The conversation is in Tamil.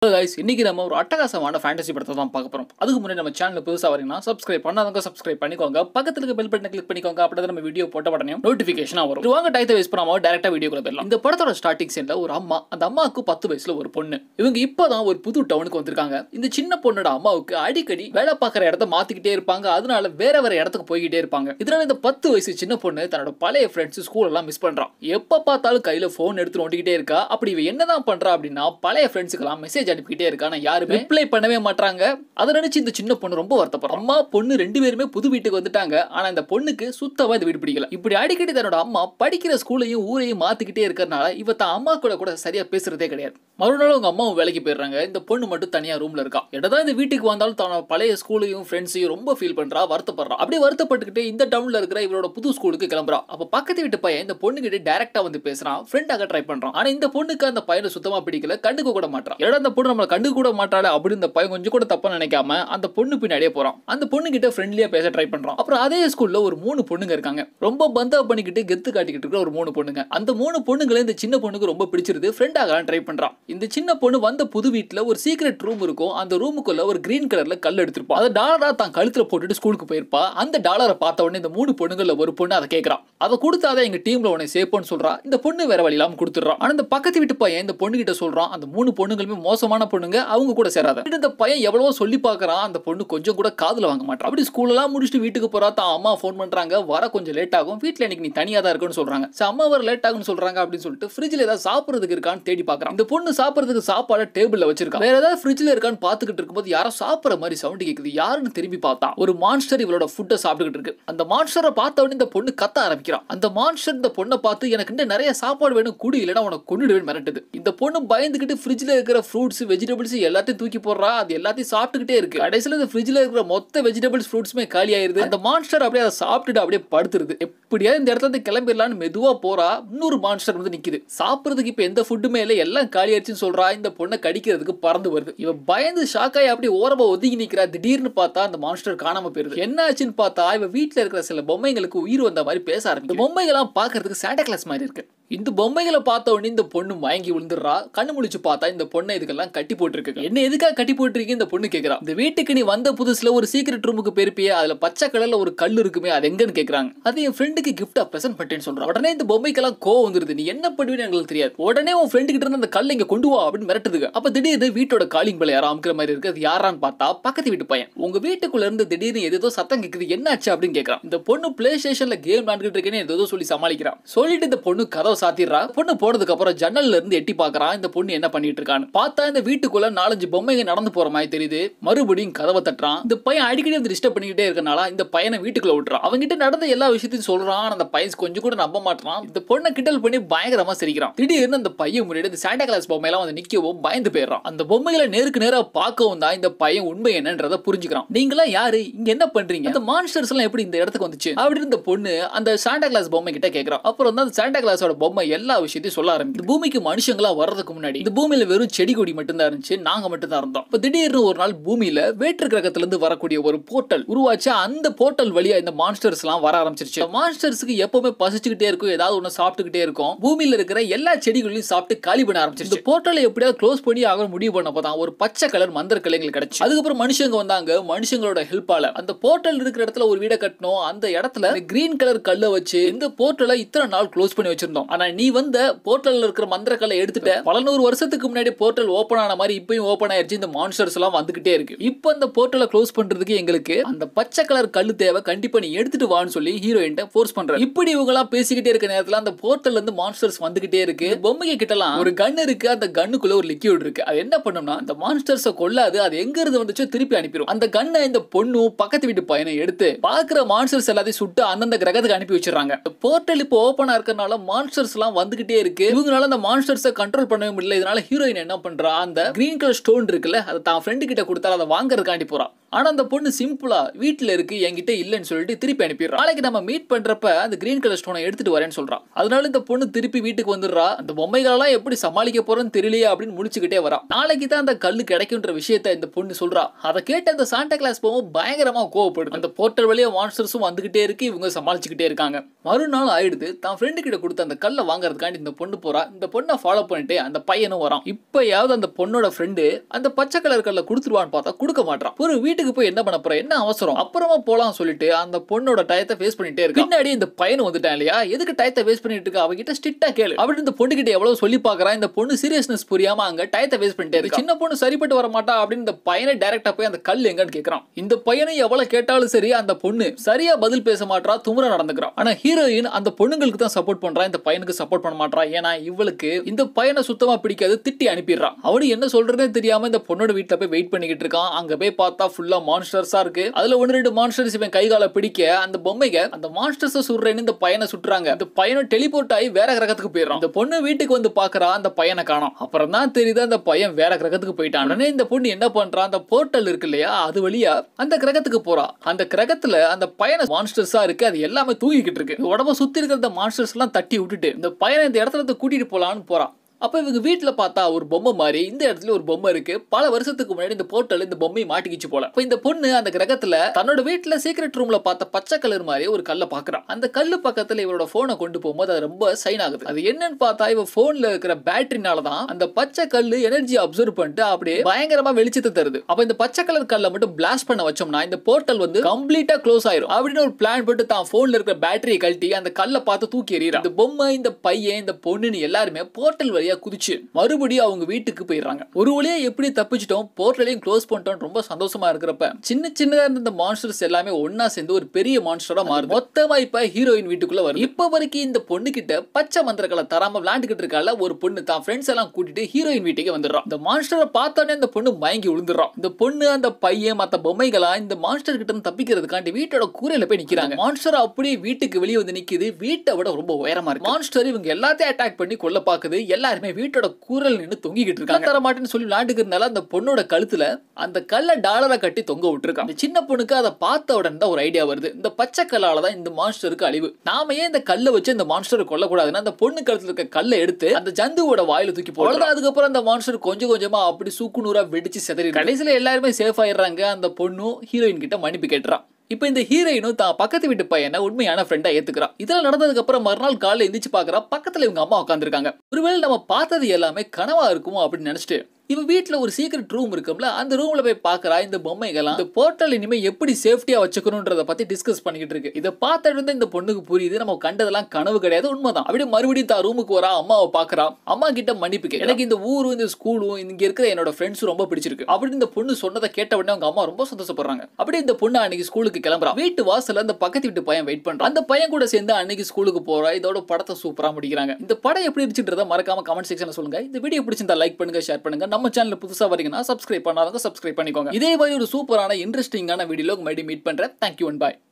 கைஸ் இன்னைக்கு நம்ம ஒரு அட்டகாசமான ஃபேண்டசி படத்தை தான் பார்க்க போறோம் அதுக்கு முன்னாடி நம்ம சேனல் புதுசாக வரீங்கன்னா சப்ஸ்கிரைப் பண்ணாதவங்க சப்ஸ்கிரைப் பண்ணிக்கோங்க பக்கத்துல இருக்க பெல் பட்டனை கிளிக் பண்ணிக்கோங்க அப்படி நம்ம வீடியோ போட்ட உடனே நோட்டிஃபிகேஷன் வரும் இது வாங்க டைத்தை வேஸ்ட் பண்ணாம டேரக்டா வீடியோக்குள்ள போயிடலாம் இந்த படத்தோட ஸ்டார்டிங் சீன்ல ஒரு அம்மா அந்த அம்மாவுக்கு பத்து வயசுல ஒரு பொண்ணு இவங்க இப்பதான் ஒரு புது டவுனுக்கு வந்திருக்காங்க இந்த சின்ன பொண்ணோட அம்மாவுக்கு அடிக்கடி வேலை பார்க்குற இடத்த மாத்திக்கிட்டே இருப்பாங்க அதனால வேற வேற இடத்துக்கு போய்கிட்டே இருப்பாங்க இதனால இந்த பத்து வயசு சின்ன பொண்ணு தன்னோட பழைய ஃப்ரெண்ட்ஸ் ஸ்கூல் எல்லாம் மிஸ் பண்றான் எப்ப பார்த்தாலும் கையில போன் எடுத்து நோண்டிக்கிட்டே இருக்கா அப்படி இவ என்னதான் பண்றா அப்படின்னா பழைய ஃப்ரெண்ட்ஸுக்கெல்லாம் மெசேஜ் அனுப்பிக்கிட்டே இருக்கா ஆனா யாருமே ரிப்ளை பண்ணவே மாட்டாங்க அதை நினைச்சு இந்த சின்ன பொண்ணு ரொம்ப வருத்தப்படுறோம் அம்மா பொண்ணு ரெண்டு பேருமே புது வீட்டுக்கு வந்துட்டாங்க ஆனா இந்த பொண்ணுக்கு சுத்தமா இந்த வீடு பிடிக்கல இப்படி அடிக்கடி தன்னோட அம்மா படிக்கிற ஸ்கூலையும் ஊரையும் மாத்திக்கிட்டே இருக்கறனால இவ தான் அம்மா கூட கூட சரியா பேசுறதே கிடையாது மறுநாள் உங்க அம்மாவும் வேலைக்கு போயிடுறாங்க இந்த பொண்ணு மட்டும் தனியா ரூம்ல இருக்கா என்னதான் இந்த வீட்டுக்கு வந்தாலும் தன்னோட பழைய ஸ்கூலையும் ஃப்ரெண்ட்ஸையும் ரொம்ப ஃபீல் பண்றா வருத்தப்படுறா அப்படியே வருத்தப்பட்டுக்கிட்டு இந்த டவுன்ல இருக்கிற இவரோட புது ஸ்கூலுக்கு கிளம்புறா அப்ப பக்கத்து வீட்டு பையன் இந்த பொண்ணு கிட்ட டைரக்டா வந்து பேசுறான் ஃப்ரெண்டாக ட்ரை பண்றான் ஆனா இந்த பொண்ணுக்கு அந்த பையனை சுத்தமா பிடிக்கல கண்டுக்க கூட மாட்டான் ஏடா அந்த பொண்ணு நம்மள கண்டுக்க கூட மாட்டாளே அப்படின்னு இந்த பையன் கொஞ்சம் கூட தப்பா நினைக்காம அந்த பொண்ணு பின்னாடியே போறான் அந்த பொண்ணு கிட்ட ஃப்ரெண்ட்லியா பேச ட்ரை பண்றான் அப்புறம் அதே ஸ்கூல்ல ஒரு மூணு பொண்ணுங்க இருக்காங்க ரொம்ப பந்தா பண்ணிக்கிட்டு கெத்து காட்டிக்கிட்டு இருக்கிற ஒரு மூணு பொண்ணுங்க அந்த மூணு பொண்ணுங்களே இந்த சின்ன பொண்ணுக்கு ரொம்ப பிடிச்சிருது ஃப்ரெண்டாக ட்ரை பண்றான் இந்த சின்ன பொண்ணு வந்த புது வீட்ல ஒரு சீக்ரெட் ரூம் இருக்கும் அந்த ரூமுக்குள்ள ஒரு கிரீன் கலர்ல கல் எடுத்திருப்பா அதை டாலரா தான் கழுத்துல போட்டுட்டு ஸ்கூலுக்கு போயிருப்பா அந்த டாலரை பார்த்த உடனே இந்த மூணு பொண்ணுங்கள்ல ஒரு பொண்ணு அதை கேட்கறான் அதை கொடுத்தாதான் எங்க டீம்ல உன்னை சேப்போன்னு சொல்றா இந்த பொண்ணு வேற வழி இல்லாம கொடுத்துறான் ஆனா இந்த பக்கத்து வீட்டு பையன் இந்த பொண்ணு கிட்ட சொல்றான் அந்த மூணு பொண்ணுங்களுமே மோசமான பொண்ணுங்க அவங்க கூட சேராத இந்த பையன் எவ்வளவோ சொல்லி பார்க்கறான் அந்த பொண்ணு கொஞ்சம் கூட காதுல வாங்க மாட்டான் அப்படி ஸ்கூல் எல்லாம் முடிச்சுட்டு வீட்டுக்கு போறா தான் அம்மா ஃபோன் பண்றாங்க வர கொஞ்சம் லேட் ஆகும் வீட்ல இன்னைக்கு நீ தனியா தான் இருக்குன்னு சொல்றாங்க சரி, அம்மா வர லேட் ஆகும்னு சொல்றாங்க அப்படின்னு சொல்லிட்டு ஃப்ரிட்ஜ்ல ஏதாவது சாப்பிடுறதுக்கு இருக்கான்னு தேடி பார்க்கறான் இந்த பொண்ணு சாப்பிடுறதுக்கு சாப்பாடு டேபிள்ல வச்சிருக்கா வேற ஏதாவது ஃப்ரிட்ஜ்ல இருக்கான்னு பாத்துக்கிட்டு இருக்கும்போது யாரோ சாப்பிடுற மாதிரி சவுண்ட் கேக்குது யாருன்னு திரும்பி பார்த்தா ஒரு மான்ஸ்டர் இவளோட ஃபுட்டை சாப்பிட்டுக்கிட்டு இருக்கு அந்த மான்ஸ்டரை பார்த்த உடனே இந்த பொண்ணு கத்த ஆரம்பிக்கிறான் அந்த மான்ஸ்டர் இந்த பொண்ணை பார்த்து எனக்கு இன்னும் நிறைய சாப்பாடு வேணும் குடி இல்லைன்னா உனக்கு கொண்டுடுவேன் மிரட்டுது இந்த பொண்ணு பயந்துக்கிட்டு ஃப்ரிட்ஜ்ல இருக்கிற ஃப்ரூட்ஸ் வெஜிடபிள்ஸ் எல்லாத்தையும் தூக்கி போடுறா அது எல்லாத்தையும் சாப்பிட்டுக்கிட்டே இருக்கு கடைசியில் இந்த ஃப்ரிட்ஜ்ல இருக்கிற மொத்த வெஜிடபிள்ஸ் ஃப்ரூட்ஸுமே காலி ஆயிருது அந்த மான்ஸ்டர் அப்படியே அதை சாப்பிட்டுட்டு அப்படியே படுத்துருது எப்படியாவது இந்த இடத்துல இருந்து கிளம்பிடலான்னு மெதுவா போறா இன்னொரு மான்ஸ்டர் வந்து நிக்குது சாப்பிடுறதுக்கு இப்ப எந்த ஃபுட்டுமே இல்லை எல்லாம் காலி ஆயிடுச்சுன்னு சொல்றா இந்த பொண்ணை கடிக்கிறதுக்கு பறந்து வருது இவ பயந்து ஷாக்காயி அப்படியே ஓரமா ஒதுங்கி நிக்கிறா திடீர்னு பார்த்தா அந்த மான்ஸ்டர் காணாம போயிருது என்ன ஆச்சுன்னு பார்த்தா இவ வீட்ல இருக்கிற சில பொம்மைங்களுக்கு உயிர் வந்த மாதிரி பேச ஆரம்பிக்கும் இந்த பொம்மைகள்லாம் பார்க்கிறதுக்கு சாண்டா கிளாஸ் மாதிரி இருக்கு இந்த பொம்மைகளை பார்த்த உடனே இந்த பொண்ணு மயங்கி விழுந்துடுறா கண்ணு முழிச்சு பார்த்தா இந்த பொண்ணை இதுக்கெல்லாம் கட்டி போட்டிருக்கு என்ன எதுக்காக கட்டி போட்டிருக்கீங்க இந்த பொண்ணு கேக்குறா இந்த வீட்டுக்கு நீ வந்த புதுசுல ஒரு சீக்கிரட் ரூமுக்கு போயிருப்பியே அதுல பச்சை கலர்ல ஒரு கல் இருக்குமே அது எங்கன்னு கேக்குறாங்க அது என் ஃப்ரெண்டுக்கு கிஃப்டா பிரசன்ட் பண்ணிட்டேன்னு சொல்றான் உடனே இந்த பொம்மைக்கெல்லாம் கோவம் வந்துருது நீ என்ன பண்ணுவீன்னு எங்களுக்கு தெரியாது உடனே உன் ஃப்ரெண்டு கிட்ட இருந்து அந்த கல் இங்க கொண்டு வா அப்படின்னு மிரட்டுதுங்க அப்ப திடீர்னு வீட்டோட காலிங் பெல் யாரும் அமுக்கிற மாதிரி இருக்கு அது யாரான்னு பார்த்தா பக்கத்து வீட்டு பையன் உங்க வீட்டுக்குள்ள இருந்து திடீர்னு ஏதோ சத்தம் கேக்குது என்னாச்சு அப்படின்னு கேக்குறான் இந்த பொண்ணு பிளே ஸ்டேஷன்ல கேம் விளாண்டுட்டு இருக்கேன்னு ஏதோ சொல்லி சமாளிக்கிறான் சொல்லிட்டு இந்த பொண்ணு கதவை சாத்திடுறா பொண்ணு போனதுக்கு அப்புறம் ஜன்னல்ல இருந்து எட்டி பாக்குறான் இந்த பொண்ணு என்ன பண்ணிட்டு இருக்கான்னு பார்த்தா இந்த வீட்டுக்குள்ள நாலஞ்சு பொம்மைங்க நடந்து போற மாதிரி தெரியுது மறுபடியும் கதவை தட்டுறான் இந்த பையன் அடிக்கடி வந்து டிஸ்டர்ப் பண்ணிக்கிட்டே இருக்கனால இந்த பையனை வீட்டுக்குள்ள விட்டுறான் அவங்கிட்ட நடந்த எல்லா விஷயத்தையும் சொல்றான் ஆனா அந்த பையன் கொஞ்சம் கூட நம்ப மாட்டான் இந்த பொண்ணை கிண்டல் பண்ணி பயங்கரமா சிரிக்கிறான் திடீர்னு அந்த பையன் முன்னாடி இந்த சாண்டா கிளாஸ் பொம்மையெல்லாம் வந்து நிக்கவும் பயந்து போயிடுறான் அந்த பொம்மைகளை நேருக்கு நேரா பார்க்கவும் தான் இந்த பையன் உண்மை என்னன்றத புரிஞ்சுக்கிறான் நீங்களா யாரு இங்க என்ன பண்றீங்க அந்த மான்ஸ்டர்ஸ் எல்லாம் எப்படி இந்த இடத்துக்கு வந்துச்சு அப்படின்னு இந்த பொண்ணு அந்த சாண்டா கிளாஸ் பொம்மை கிட்ட கேக்குறான் அப்புறம் வந்து அந்த சாண்டா கிளாஸோட பொம்மை எல்லா விஷயத்தையும் சொல்ல ஆரம்பிக்கும் பூமிக்கு மனுஷங்களா வர்றதுக்கு முன்னாடி இந்த பூமியில வெறும் செடி கொடி மட்டும்தான் இருந்துச்சு நாங்க மட்டும் தான் இருந்தோம் இப்ப திடீர்னு ஒரு நாள் பூமியில வேற்று கிரகத்துல இருந்து வரக்கூடிய ஒரு போர்ட்டல் உருவாச்சு அந்த போர்ட்டல் வழியா இந்த மான்ஸ்டர்ஸ் எல்லாம் வர ஆரம்பிச்சிருச்சு மான்ஸ்டர்ஸ்க்கு எப்பவுமே பசிச்சுக்கிட்டே இருக்கும் ஏதாவது ஒண்ணு சாப்பிட்டுக்கிட்டே இருக்கும் பூமியில இருக்கிற எல்லா செடிகளையும் சாப்பிட்டு காலி பண்ண ஆரம்பிச்சிருச்சு இந்த போர்ட்டலை எப்படியாவது க்ளோஸ் பண்ணி ஆக முடிவு பண்ணப்போ தான் ஒரு பச்சை கலர் மந்திர கிளைகள் கிடைச்சு அதுக்கப்புறம் மனுஷங்க வந்தாங்க மனுஷங்களோட ஹெல்ப்பால அந்த போர்ட்டல் இருக்கிற இடத்துல ஒரு வீடை கட்டணும் அந்த இடத்துல கிரீன் கலர் கல்லை வச்சு இந்த போர்ட்டலை இத்தனை நாள் க்ளோஸ் பண்ணி வச்சிருந்தோம் ஆனா நீ வந்த போர்ட்டல்ல இருக்கிற மந்திர கல்லை எடுத்துட்ட பல நூறு வருஷத்துக்கு முன்னாடி போர்ட்டல் ஓபன் ஆன மாதிரி இப்பயும் ஓபன் ஆயிருச்சு இந்த மான்ஸ்டர்ஸ் எல்லாம் வந்துகிட்டே இருக்கு இப்போ அந்த போர்ட்டலை க்ளோஸ் பண்றதுக்கு எங்களுக்கு அந்த பச்சை கலர் கல்லு தேவை கண்டிப்பா நீ எடுத்துட்டு வான்னு சொல்லி ஹீரோயின்ட்ட ஃபோர்ஸ் பண்ற இப்படி இவங்க எல்லாம் பேசிக்கிட்டே இருக்க நேரத்துல அந்த போர்ட்டல்ல இருந்து மான்ஸ்டர்ஸ் வந்துகிட்டே இருக்கு பொம்மைங்க கிட்டலாம் ஒரு கன் இருக்கு அந்த கன்னுக்குள்ள ஒரு லிக்யூட் இருக்கு அது என்ன பண்ணும்னா அந்த மான்ஸ்டர்ஸை கொல்லாது அது எங்க இருந்து வந்துச்சோ திருப்பி அனுப்பிடும் அந்த கன்னை இந்த பொண்ணும் பக்கத்து வீட்டு பையனை எடுத்து பாக்குற மான்ஸ்டர்ஸ் எல்லாத்தையும் சுட்டு அந்தந்த கிரகத்துக்கு அனுப்பி வச்சிடறாங்க போர்ட்டல் இப்போ ஓபனா இருக்கறனால மான்ஸ்டர்ஸ் எல்லாம் வந்துகிட்டே இருக்கு இவங்களால அந்த மான்ஸ்டர்ஸை கண்ட்ரோல் பண்ணவே முடியல இதனால ஹீரோயின் என்ன பண்றா அந்த கிரீன் கலர் ஸ்டோன் இருக்குல்ல அதை தான் ஃப்ரெண்டு கிட்ட கொடுத்தா அதை வாங்குறதுக்காண்டி போறா ஆனா அந்த பொண்ணு சிம்பிளா வீட்ல இருக்கு என்கிட்ட இல்லைன்னு சொல்லிட்டு திருப்பி அனுப்பிடுறா நாளைக்கு நம்ம மீட் பண்றப்ப அந்த கிரீன் கலர் ஸ்டோனை எடுத்துட்டு வரேன்னு சொல்றான் அதனால இந்த பொண்ணு திருப்பி வீட்டுக்கு வந்துடுறா அந்த பொம்மைகளெல்லாம் எப்படி சமாளிக்க போறேன்னு தெரியலையே அப்படின்னு முடிச்சுக்கிட்டே வரா நாளைக்கு தான் அந்த கல்லு கிடைக்குன்ற விஷயத்த இந்த பொண்ணு சொல்றா அதை கேட்டு அந்த சாண்டா கிளாஸ் போகும் பயங்கரமா கோவப்படுது அந்த போர்ட்டல் வழியா மான்ஸ்டர்ஸும் வந்துகிட்டே இருக்கு இவங்க சமாளிச்சுக்கிட்டே இருக்காங்க மறுநாள் ஆயிடுது தான் ஃப்ரெண்டு கிட்ட கொடுத்த அந்த கல்லை வாங்குறதுக்காண்டி இந்த பொண்ணு போறா இந்த பொண்ணை ஃபாலோ பண்ணிட்டு அந்த பையனும் வரான் இப்பயாவது அந்த பொண்ணோட ஃப்ரெண்டு அந்த பச்சை கலர் கல்ல கொடுத்துருவான்னு பார்த்தா கொடுக்க மாட்டான் ஒரு வீட்டுக்கு போய் என்ன பண்ண போற என்ன அவசரம் அப்புறமா போலாம் சொல்லிட்டு அந்த பொண்ணோட டயத்தை ஃபேஸ் பண்ணிட்டே இருக்கு பின்னாடி இந்த பையன் வந்துட்டான் இல்லையா எதுக்கு டயத்தை வேஸ்ட் பண்ணிட்டு இருக்க அவகிட்ட ஸ்ட்ரிக்டா கேளு அப்படி இந்த பொண்ணு கிட்ட எவ்வளவு சொல்லி பாக்குறா இந்த பொண்ணு சீரியஸ்னஸ் புரியாம அங்க டயத்தை வேஸ்ட் பண்ணிட்டே இருக்கு சின்ன பொண்ணு சரிப்பட்டு வர மாட்டா அப்படின்னு இந்த பையனை டைரக்டா போய் அந்த கல் எங்கன்னு கேக்குறான் இந்த பையனை எவ்வளவு கேட்டாலும் சரி அந்த பொண்ணு சரியா பதில் பேச மாட்டா துமுற நடந்துக்கிறான் ஆனா ஹீரோயின் அந்த பொண்ணுங்களுக்கு தான் சப்போர்ட் பண்றா இந்த பையனுக்கு சப்போர்ட் பண்ண மாட்டா ஏன்னா இவளுக்கு இந்த பையனை சுத்தமா பிடிக்காது திட்டி அனுப்பிடுறான் அவனு என்ன சொல்றதே தெரியாம இந்த பொண்ணோட வீட்டுல போய் வெயிட் பண்ணிக்கிட்டு இருக்கான் அங்க போய் பார்த்தா ஃபுல்லா மான்ஸ்டர்ஸா இருக்கு அதுல ஒன்னு ரெண்டு மான்ஸ்டர்ஸ் இவன் கை காலை பிடிக்க அந்த பொம்மைங்க அந்த மான்ஸ்டர்ஸ் சுடுறேன்னு இந்த பையனை சுட்டுறாங்க இந்த பையனும் டெலிபோர்ட் ஆகி வேற கிரகத்துக்கு போயிடறான் இந்த பொண்ணு வீட்டுக்கு வந்து பாக்குறா அந்த பையனை காணோம் அப்புறம் தான் தெரியுது அந்த பையன் வேற கிரகத்துக்கு போயிட்டான் உடனே இந்த பொண்ணு என்ன பண்றா அந்த போர்ட்டல் இருக்கு இல்லையா அது வழியா அந்த கிரகத்துக்கு போறா அந்த கிரகத்துல அந்த பையனை மான்ஸ்டர்ஸா இருக்கு அது எல்லாமே தூங்கிக்கிட்டு இருக்கு இந்த உடம்ப சுத்தி இருக்கிற அந்த மான்ஸ்டர்ஸ் எல்லாம் தட்டி விட்டுட்டு இந்த பையனை இந்த இடத்துல இருந்து கூட்டிட்டு போலான்னு போறா அப்ப இவங்க வீட்டுல பார்த்தா ஒரு பொம்மை மாதிரி இந்த இடத்துல ஒரு பொம்மை இருக்கு பல வருஷத்துக்கு முன்னாடி இந்த போர்ட்டல் இந்த பொம்மையை மாட்டிக்கிச்சு போல இப்ப இந்த பொண்ணு அந்த கிரகத்துல தன்னோட வீட்டுல சீக்ரெட் ரூம்ல பார்த்த பச்சை கலர் மாதிரி ஒரு கல்லை பாக்குறான் அந்த கல்லு பக்கத்துல இவரோட போனை கொண்டு போகும்போது அது ரொம்ப சைன் ஆகுது அது என்னன்னு பார்த்தா இவ போன்ல இருக்கிற பேட்டரினால தான் அந்த பச்சை கல்லு எனர்ஜி அப்சர்வ் பண்ணிட்டு அப்படியே பயங்கரமா வெளிச்சத்தை தருது அப்ப இந்த பச்சை கலர் கல்லை மட்டும் பிளாஸ்ட் பண்ண வச்சோம்னா இந்த போர்ட்டல் வந்து கம்ப்ளீட்டா க்ளோஸ் ஆயிரும் அப்படின்னு ஒரு பிளான் போட்டு தான் போன்ல இருக்கிற பேட்டரியை கழட்டி அந்த கல்லை பார்த்து தூக்கி எறியறான் இந்த பொம்மை இந்த பையன் இந்த பொண்ணுன்னு எல்லாருமே போர்ட்டல் வழியா குதிச்சு மறுபடியும் அவங்க வீட்டுக்கு போயிடுறாங்க ஒரு வழியா எப்படி தப்பிச்சிட்டோம் போர்ட்டலையும் க்ளோஸ் பண்ணிட்டோம் ரொம்ப சந்தோஷமா இருக்கிறப்ப சின்ன சின்னதா இருந்த இந்த மான்ஸ்டர்ஸ் எல்லாமே ஒன்னா சேர்ந்து ஒரு பெரிய மான்ஸ்டரா மாறுது மொத்தமா இப்ப ஹீரோயின் வீட்டுக்குள்ள வரும் இப்ப வரைக்கும் இந்த பொண்ணு கிட்ட பச்சை மந்திரங்களை தராம விளையாண்டுகிட்டு இருக்கால ஒரு பொண்ணு தான் ஃப்ரெண்ட்ஸ் எல்லாம் கூட்டிட்டு ஹீரோயின் வீட்டுக்கு வந்துடுறான் இந்த மான்ஸ்டரை பார்த்தோன்னே இந்த பொண்ணு மயங்கி விழுந்துடுறான் இந்த பொண்ணு அந்த பையன் மத்த பொம்மைகளா இந்த மான்ஸ்டர் கிட்ட இருந்து தப்பிக்கிறதுக்காண்டி வீட்டோட கூரையில போய் நிக்கிறாங்க மான்ஸ்டர் அப்படியே வீட்டுக்கு வெளியே வந்து நிக்குது வீட்டை விட ரொம்ப உயரமா இருக்கு மான்ஸ்டர் இவங்க எல்லாத்தையும் அட்டாக் பண்ணி கொல்ல பாக்குது எல்லாருமே வீட்டோட கூரல் நின்று தொங்கிக்கிட்டு இருக்காங்க தர மாட்டேன்னு சொல்லி விளையாண்டுக்கிறதுனால அந்த பொண்ணோட கழுத்துல அந்த கல்ல டாலரை கட்டி தொங்க விட்டுருக்கான் இந்த சின்ன பொண்ணுக்கு அதை பார்த்த உடனே தான் ஒரு ஐடியா வருது இந்த பச்சை கல்லால தான் இந்த மான்ஸ்டருக்கு அழிவு நாம ஏன் இந்த கல்லை வச்சு இந்த மான்ஸ்டரை கொல்லக்கூடாதுன்னா அந்த பொண்ணு கழுத்துல இருக்க கல்லை எடுத்து அந்த ஜந்துவோட வாயில தூக்கி போடுறது அதுக்கப்புறம் அந்த மான்ஸ்டர் கொஞ்சம் கொஞ்சமா அப்படி சூக்குநூறா வெடிச்சு செதறி கடைசியில எல்லாருமே சேஃப் ஆயிடுறாங்க அந்த பொண்ணும் ஹீரோயின் கிட்ட மன்னிப்பு கேட்டுறான் இப்போ இந்த ஹீரோயினும் தான் பக்கத்து வீட்டு பையனை உண்மையான ஃப்ரெண்டா ஏத்துக்கிறா இதெல்லாம் நடந்ததுக்கு அப்புறம் மறுநாள் காலையில எந்திரிச்சு பாக்குறா பக்கத்துல இவங்க அம்மா உட்காந்துருக்காங்க ஒருவேளை நம்ம பார்த்தது எல்லாமே கனவா இருக்குமோ அப்படின்னு நினைச்சிட்டு இவ வீட்ல ஒரு சீக்ரெட் ரூம் இருக்கும்ல அந்த ரூம்ல போய் பாக்குறா இந்த பொம்மைகள்லாம் இந்த போர்ட்டல் இனிமே எப்படி சேஃப்டியா வச்சுக்கணும்ன்றத பத்தி டிஸ்கஸ் பண்ணிக்கிட்டு இருக்கு இதை பார்த்துட்டு இருந்தா இந்த பொண்ணுக்கு புரியுது நம்ம கண்டதெல்லாம் கனவு கிடையாது உண்மைதான் அப்படியே மறுபடியும் தான் ரூமுக்கு வரா அம்மாவை பாக்குறா அம்மா கிட்ட மன்னிப்பு கேட்க எனக்கு இந்த ஊரும் இந்த ஸ்கூலும் இங்க இருக்கிற என்னோட ஃப்ரெண்ட்ஸும் ரொம்ப பிடிச்சிருக்கு அப்படி இந்த பொண்ணு சொன்னதை கேட்ட உடனே அவங்க அம்மா ரொம்ப சந்தோஷப்படுறாங்க அப்படியே இந்த பொண்ணு அன்னைக்கு ஸ்கூலுக்கு கிளம்புறா வீட்டு வாசல்ல அந்த பக்கத்து வீட்டு பையன் வெயிட் பண்றான் அந்த பையன் கூட சேர்ந்து அன்னைக்கு ஸ்கூலுக்கு போறா இதோட படத்தை சூப்பரா முடிக்கிறாங்க இந்த படம் எப்படி இருந்துச்சுன்றத மறக்காம கமெண்ட் செக்ஷன்ல சொல்லுங்க இந்த வீடியோ பிடிச்சிருந்தா லைக் பண்ணுங்க ஷேர் பண்ணுங்க நம்ம சேனல் புதுசா வரீங்கன்னா சப்ஸ்கிரைப் பண்ணாதவங்க சப்ஸ்கிரைப் பண்ணிக்கோங்க இதே மாதிரி ஒரு சூப்பரான இன்ட்ரெஸ்டிங்கான வீடியோல மறுபடியும் மீட் பண்றேன் தேங்க்யூ அண்ட் பாய்